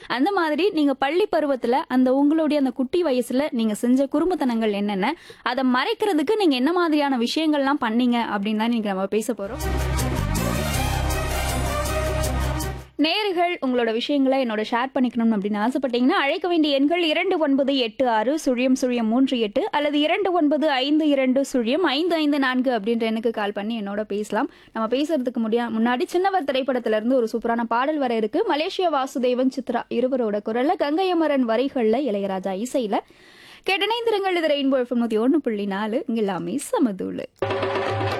அந்த மாதிரி நீங்க பள்ளி பருவத்துல அந்த உங்களுடைய அந்த குட்டி வயசுல நீங்க செஞ்ச குறும்புத்தனங்கள் என்னென்ன அதை மறைக்கிறதுக்கு நீங்க என்ன மாதிரியான விஷயங்கள்லாம் பண்ணீங்க அப்படின்னு தான் நீங்க நம்ம பேச போறோம் நேர்கள் உங்களோட விஷயங்களை என்னோட ஷேர் பண்ணிக்கணும் அப்படின்னு ஆசைப்பட்டீங்கன்னா அழைக்க வேண்டிய எண்கள் இரண்டு ஒன்பது எட்டு ஆறு சுழியம் சுழியம் மூன்று எட்டு அல்லது இரண்டு ஒன்பது ஐந்து இரண்டு சுழியம் ஐந்து ஐந்து நான்கு அப்படின்ற எண்ணுக்கு கால் பண்ணி என்னோட பேசலாம் நம்ம பேசுறதுக்கு முடியா முன்னாடி சின்னவர் திரைப்படத்துல இருந்து ஒரு சூப்பரான பாடல் வர இருக்கு மலேசியா வாசுதேவன் சித்ரா இருவரோட குரல்ல கங்கையமரன் வரிகள்ல இளையராஜா இசையில கேட்டனைந்திரங்கள் இது ரெயின்போ எஃப்எம் நூத்தி ஒன்று புள்ளி நாலு இங்க எல்லாமே சமதூளு